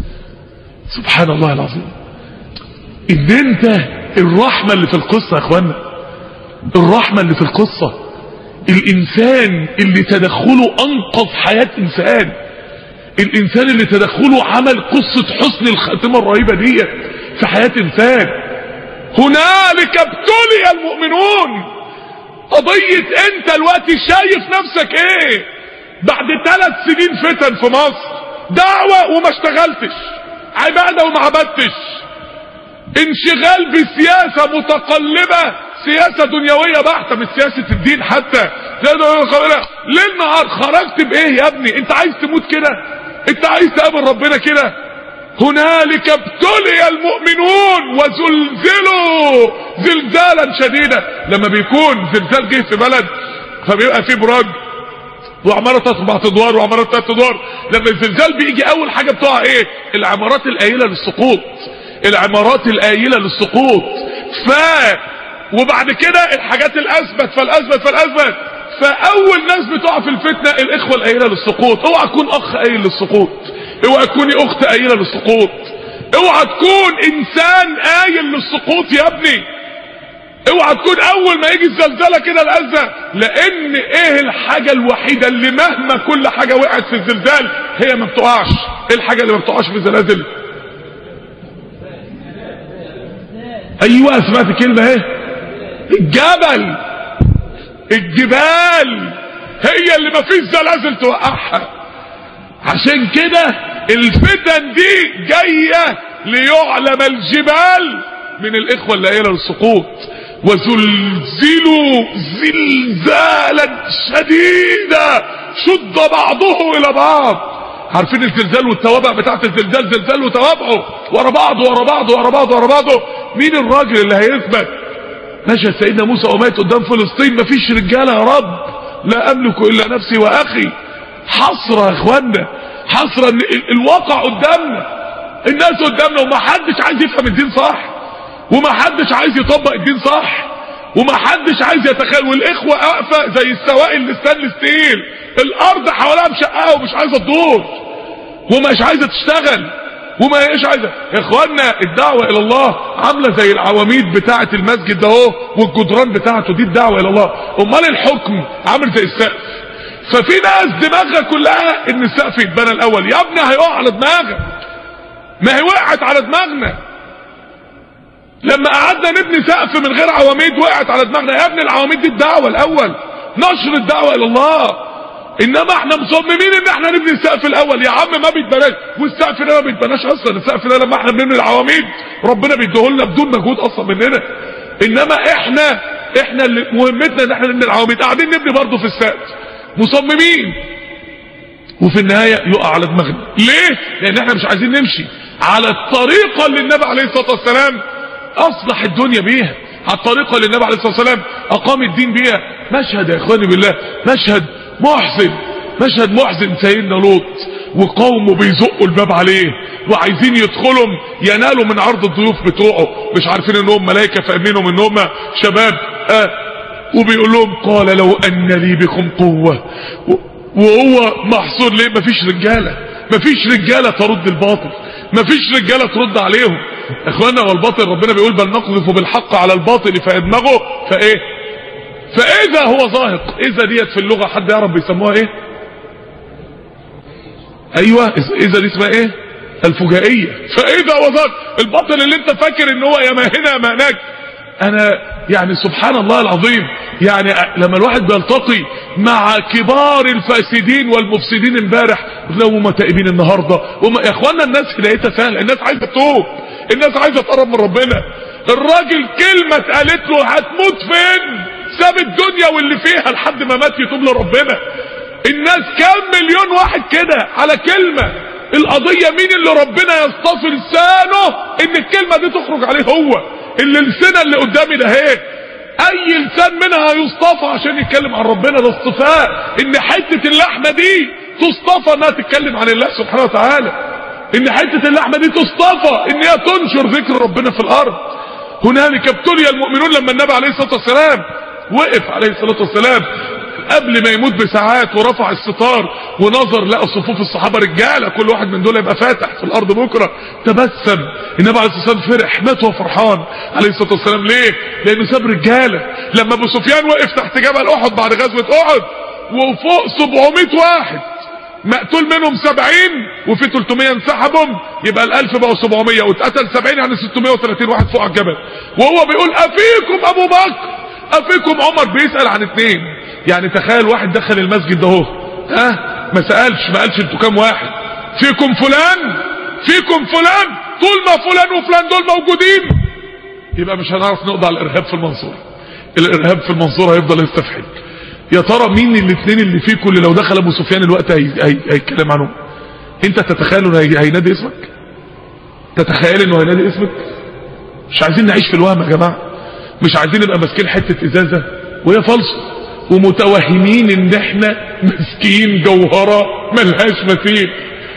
Speaker 1: سبحان الله العظيم ان انت الرحمه اللي في القصه يا اخوانا الرحمه اللي في القصه الانسان اللي تدخله انقذ حياه انسان الانسان اللي تدخله عمل قصة حسن الخاتمة الرهيبة دي في حياة انسان هنالك ابتلي المؤمنون قضية انت الوقت شايف نفسك ايه بعد ثلاث سنين فتن في مصر دعوة وما اشتغلتش عبادة وما عبدتش انشغال بسياسة متقلبة سياسة دنيوية بحتة مش سياسة الدين حتى ليل نهار خرجت بايه يا ابني انت عايز تموت كده انت عايز تقابل ربنا كده هنالك ابتلي المؤمنون وزلزلوا زلزالا شديدا لما بيكون زلزال جه في بلد فبيبقى فيه براج وعمارة اربع ادوار وعمارة ثلاث ادوار لما الزلزال بيجي اول حاجة بتقع ايه العمارات القايلة للسقوط العمارات القايلة للسقوط ف وبعد كده الحاجات الاثبت فالاثبت فالاثبت فاول ناس بتقع في الفتنه الاخوه القايله للسقوط اوعى تكون اخ قايل للسقوط اوعى تكوني اخت قايله للسقوط اوعى تكون انسان قايل للسقوط يا ابني اوعى تكون اول ما يجي الزلزله كده الاذى لان ايه الحاجه الوحيده اللي مهما كل حاجه وقعت في الزلزال هي ما بتقعش ايه الحاجه اللي ما بتقعش في الزلازل ايوه سمعت كلمه اهي الجبل الجبال هي اللي ما فيش زلازل توقعها عشان كده الفتن دي جاية ليعلم الجبال من الاخوة اللي قايله للسقوط وزلزلوا زلزالا شديدا شد بعضه الى بعض عارفين الزلزال والتوابع بتاعت الزلزال زلزال وتوابعه ورا بعض ورا بعض ورا بعض ورا بعضه مين الراجل اللي هيثبت مشى سيدنا موسى ومات قدام فلسطين مفيش رجاله يا رب لا املك الا نفسي واخي حسره يا اخوانا حسره ان الواقع قدامنا الناس قدامنا وما حدش عايز يفهم الدين صح وما حدش عايز يطبق الدين صح وما حدش عايز يتخيل والاخوه واقفه زي السوائل الستانلس ستيل الارض حواليها مشققه ومش عايزه تدور ومش عايزه تشتغل وما هيش عايزه يا اخوانا الدعوه الى الله عامله زي العواميد بتاعه المسجد ده اهو والجدران بتاعته دي الدعوه الى الله امال الحكم عامل زي السقف ففي ناس دماغها كلها ان السقف يتبنى الاول يا ابني هيقع على دماغك ما هي وقعت على دماغنا لما قعدنا نبني سقف من غير عواميد وقعت على دماغنا يا ابني العواميد دي الدعوه الاول نشر الدعوه الى الله انما احنا مصممين ان احنا نبني السقف الاول يا عم ما بيتبناش والسقف ده ما بيتبناش اصلا السقف ده لما احنا بنبني العواميد ربنا بيديهولنا بدون مجهود اصلا مننا انما احنا احنا اللي مهمتنا ان احنا نبني العواميد قاعدين نبني برضه في السقف مصممين وفي النهاية يقع على دماغنا ليه لان احنا مش عايزين نمشي على الطريقة اللي النبي عليه الصلاة والسلام اصلح الدنيا بيها على الطريقة اللي النبي عليه الصلاة والسلام أقام الدين بيها مشهد يا إخواني بالله مشهد محزن مشهد محزن سيدنا لوط وقومه بيزقوا الباب عليه وعايزين يدخلهم ينالوا من عرض الضيوف بتوعه مش عارفين انهم ملائكة فاهمينهم انهم شباب آه وبيقول لهم قال لو ان لي بكم قوة وهو محصور ليه مفيش رجالة مفيش رجالة ترد الباطل مفيش رجالة ترد عليهم اخوانا والباطل ربنا بيقول بل نقذف بالحق على الباطل فيدمغه فايه فاذا هو ظاهق اذا ديت في اللغة حد يعرف بيسموها ايه ايوه اذا دي اسمها ايه الفجائية فاذا هو ظاهق الباطل اللي انت فاكر ان هو يا ما هنا يا ما هناك انا يعني سبحان الله العظيم يعني لما الواحد بيلتقي مع كبار الفاسدين والمفسدين امبارح لو هم تائبين النهارده وما يا اخوانا الناس هدايتها سهله الناس عايزه تتوب الناس عايزه تقرب من ربنا الراجل كلمه اتقالت له هتموت فين ساب الدنيا واللي فيها لحد ما مات يتوب لربنا الناس كام مليون واحد كده على كلمه القضيه مين اللي ربنا يصطفي لسانه ان الكلمه دي تخرج عليه هو اللي لسانه اللي قدامي ده اهي اي لسان منها يصطفى عشان يتكلم عن ربنا ده اصطفاء ان حته اللحمه دي تصطفى انها تتكلم عن الله سبحانه وتعالى ان حته اللحمه دي تصطفى ان هي تنشر ذكر ربنا في الارض هنالك ابتلي المؤمنون لما النبي عليه الصلاه والسلام وقف عليه الصلاه والسلام قبل ما يموت بساعات ورفع الستار ونظر لقى صفوف الصحابه رجاله كل واحد من دول يبقى فاتح في الارض بكره تبسم النبي عليه الصلاه والسلام فرح مات وهو فرحان عليه الصلاه والسلام ليه؟ لانه ساب رجاله لما ابو سفيان وقف تحت جبل احد بعد غزوه احد وفوق 700 واحد مقتول منهم 70 وفي 300 انسحبهم يبقى ال1000 بقوا 700 واتقتل 70 يعني 630 واحد فوق على الجبل وهو بيقول افيكم ابو بكر افيكم عمر بيسال عن اثنين يعني تخيل واحد دخل المسجد ده اهو ها ما سالش ما قالش انتوا كام واحد فيكم فلان فيكم فلان طول ما فلان وفلان دول موجودين يبقى مش هنعرف نقضي على الارهاب في المنصوره الارهاب في المنصوره هيفضل يستفحل يا ترى مين الاثنين اللي فيكم اللي لو دخل ابو سفيان الوقت هيتكلم عنهم انت تتخيل انه هينادي اسمك تتخيل انه هينادي اسمك مش عايزين نعيش في الوهم يا جماعه مش عايزين نبقى ماسكين حته ازازه وهي فالصه ومتوهمين ان احنا ماسكين جوهره ملهاش مثيل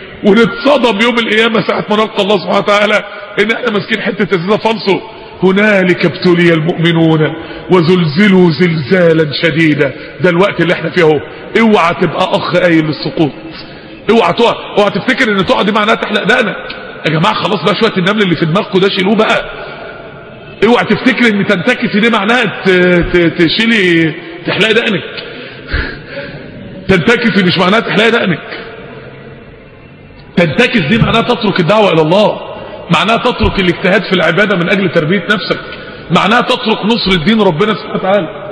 Speaker 1: ونتصدم يوم القيامه ساعه ما نلقى الله سبحانه وتعالى ان احنا ماسكين حته ازازه فالصو هنالك ابتلي المؤمنون وزلزلوا زلزالا شديدا ده الوقت اللي احنا فيه اهو اوعى تبقى اخ قايل للسقوط اوعى تقع اوعى تفتكر ان تقع دي معناها تحلق دقنك يا جماعه خلاص بقى شويه النمل اللي في دماغكم ده شيلوه بقى اوعى تفتكر ان تنتكسي دي معناها تشيلي تحلقي دقنك تنتكسي مش معناها تحلقي دقنك تنتكس دي معناها تترك الدعوه الى الله معناها تترك الاجتهاد في العباده من اجل تربيه نفسك معناها تترك نصر الدين ربنا سبحانه وتعالى